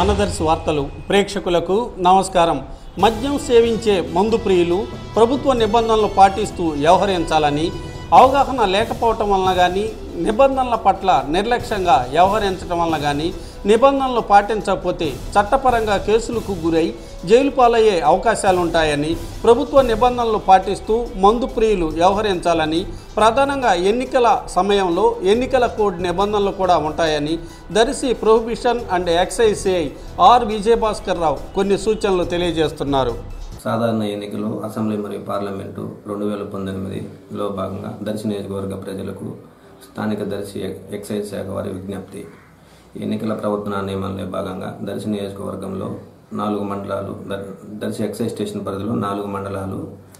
మనదర్శి వార్తలు ప్రేక్షకులకు నమస్కారం మద్యం సేవించే మందు ప్రియులు ప్రభుత్వ నిబంధనలు పాటిస్తూ వ్యవహరించాలని అవగాహన లేకపోవటం వలన కానీ నిబంధనల పట్ల నిర్లక్ష్యంగా వ్యవహరించడం వలన కానీ నిబంధనలు పాటించకపోతే చట్టపరంగా కేసులకు గురై జైలు పాలయ్యే అవకాశాలుంటాయని ప్రభుత్వ నిబంధనలు పాటిస్తూ మందు ప్రియులు వ్యవహరించాలని ప్రధానంగా ఎన్నికల సమయంలో ఎన్నికల కోడ్ నిబంధనలు కూడా ఉంటాయని Darsi prohibition and excise CI R Vijayabhaskar Rao కొన్ని సూచనలు తెలియజేస్తున్నారు సాధారణ ఎన్నికలు అసెంబ్లీ మరియు పార్లమెంటు రెండు వేల పంతొమ్మిదిలో భాగంగా దర్శి నియోజకవర్గ ప్రజలకు స్థానిక దర్శి ఎక్సైజ్ శాఖ వారి విజ్ఞప్తి ఎన్నికల ప్రవర్తన నియమంలో భాగంగా దర్శి నియోజకవర్గంలో నాలుగు మండలాలు దర్- దర్శి ఎక్సైజ్ స్టేషన్ పరిధిలో నాలుగు మండలాలు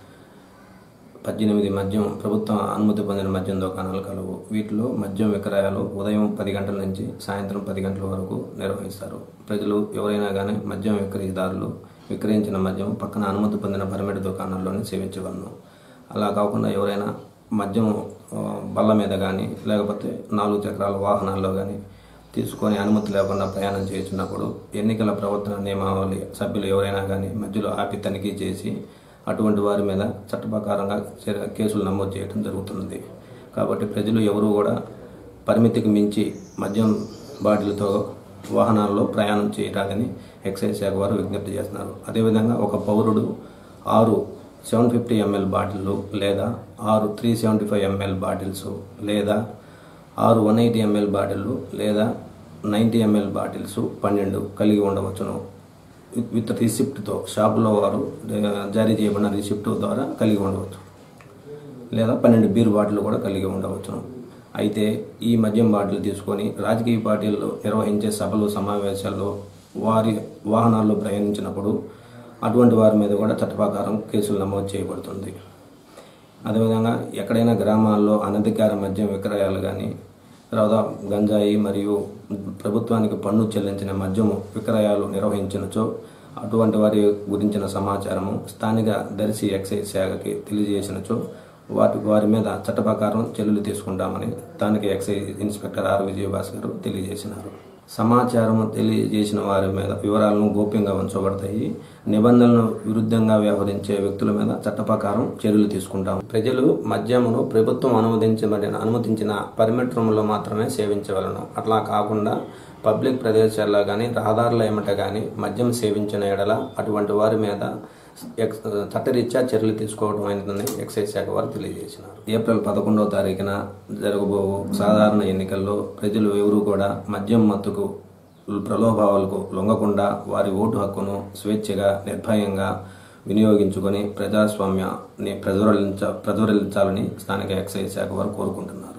పద్దెనిమిది మద్యం ప్రభుత్వం అనుమతి పొందిన మద్యం దుకాణాలు కలవు వీటిలో మద్యం విక్రయాలు ఉదయం పది గంటల నుంచి సాయంత్రం పది గంటల వరకు నిర్వహిస్తారు ప్రజలు ఎవరైనా కానీ మద్యం విక్రయదారులు విక్రయించిన మద్యం పక్కన అనుమతి పొందిన పరమిడి దుకాణాల్లోనే సేవించవలను అలా కాకుండా ఎవరైనా మద్యం ఆ, బల్ల మీద కానీ లేకపోతే నాలుగు చక్రాల వాహనాల్లో కానీ తీసుకొని అనుమతి లేకుండా ప్రయాణం చేస్తున్నప్పుడు ఎన్నికల ప్రవర్తన నియమావళి సభ్యులు ఎవరైనా కానీ మధ్యలో ఆపి తనిఖీ చేసి అటువంటి వారి మీద చట్టప్రకారంగా చర్య- కేసులు నమోదు చేయడం జరుగుతుంది కాబట్టి ప్రజలు ఎవరు కూడా పరిమితికి మించి మద్యం బాటిల్తో వాహనాల్లో ప్రయాణం చేయరాదని ఎక్సైజ్ శాఖ వారు విజ్ఞప్తి చేస్తున్నారు అదేవిధంగా ఒక పౌరుడు ఆరు సెవెన్ ఫిఫ్టీ ఎంఎల్ బాటిళ్ళు లేదా ఆరు three seventy five ML bottles లేదా ఆరు వన్ ఎయిటీ ఎంఎల్ బాటిళ్ళు లేదా నైంటీ ఎంఎల్ బాటిల్స్ పన్నెండు కలిగి ఉండవచ్చును విత్- విత్ రిసిప్ట్తో షాపులో వారు ఆ, జారీ చేయబడిన రిసిప్ట్ ద్వారా కలిగి ఉండవచ్చు లేదా పన్నెండు బీర్ బాటిల్ కూడా కలిగి ఉండవచ్చును అయితే ఈ మద్యం బాటిల్ తీసుకొని రాజకీయ పార్టీలు నిర్వహించే సభలు సమావేశాల్లో వారి వాహనాల్లో ప్రయాణించినప్పుడు అటువంటి వారి మీద కూడా చట్టప్రకారం కేసులు నమోదు చేయబడుతుంది అదేవిధంగా ఎక్కడైనా గ్రామాల్లో అనధికార మద్యం విక్రయాలు కానీ తర్వాత గంజాయి మరియు ప్రభుత్వానికి పన్ను చెల్లించిన మద్యము విక్రయాలు నిర్వహించినచో అటువంటి వారి గురించిన సమాచారము స్థానిక దర్శి ఎక్సైజ్ శాఖకి తెలియజేసినచో వాటి వారి మీద చట్ట ప్రకారం చర్యలు తీసుకుంటామని స్థానిక ఎక్సైజ్ ఇన్స్పెక్టర్ ఆర్ విజయభాస్కర్ తెలియజేసినారు సమాచారం తెలియజేసిన వారి మీద వివరాలను గోప్యంగా ఉంచబడతాయి నిబంధనలను విరుద్ధంగా వ్యవహరించే వ్యక్తుల మీద చట్ట ప్రకారం చర్యలు తీసుకుంటాం ప్రజలు మద్యమును ప్రభుత్వం అనుమతించబడిన అనుమతించిన పర్మిట్ రూమ్లో మాత్రమే సేవించవలను అట్లా కాకుండా పబ్లిక్ ప్రదేశాల్లో కానీ రహదారుల ఏమట కానీ మద్యం సేవించిన ఎడల అటువంటి వారి మీద ఎక్స్ చట్టరీత్యా చర్యలు తీసుకోవడం అయిందని ఎక్సైజ్ శాఖ వారు తెలియజేసినారు ఏప్రిల్ పదకొండవ తారీఖున జరగబో సాధారణ ఎన్నికల్లో ప్రజలు ఎవరూ కూడా మద్యం మత్తుకు ప్రలోభావాలకు లొంగకుండా వారి ఓటు హక్కును స్వేచ్ఛగా నిర్భయంగా వినియోగించుకొని ప్రజాస్వామ్యాన్ని ప్రజ్వలించ ప్రజ్వలించాలని స్థానిక ఎక్సైజ్ శాఖ వారు కోరుకుంటున్నారు